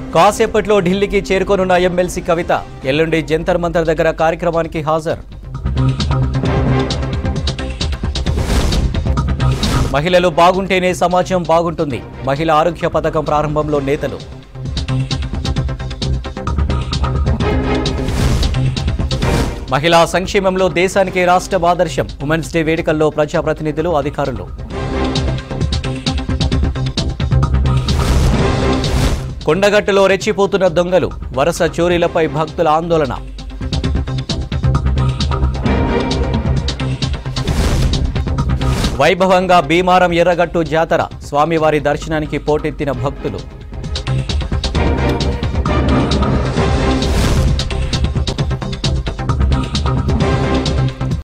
కాసేపట్లో ఢిల్లీకి చేరుకోనున్న ఎమ్మెల్సీ కవిత ఎల్లుండి జంతర్ మంతర్ దగ్గర కార్యక్రమానికి హాజరు మహిళలు బాగుంటేనే సమాజం బాగుంటుంది మహిళా ఆరోగ్య పథకం ప్రారంభంలో నేతలు మహిళా సంక్షేమంలో దేశానికి రాష్ట్ర ఆదర్శం ఉమెన్స్ డే వేడుకల్లో ప్రజాప్రతినిధులు అధికారులు కొండగట్టులో రెచ్చిపోతున్న దొంగలు వరుస చోరీలపై భక్తుల ఆందోళన వైభవంగా భీమారం ఎర్రగట్టు జాతర స్వామివారి దర్శనానికి పోటెత్తిన భక్తులు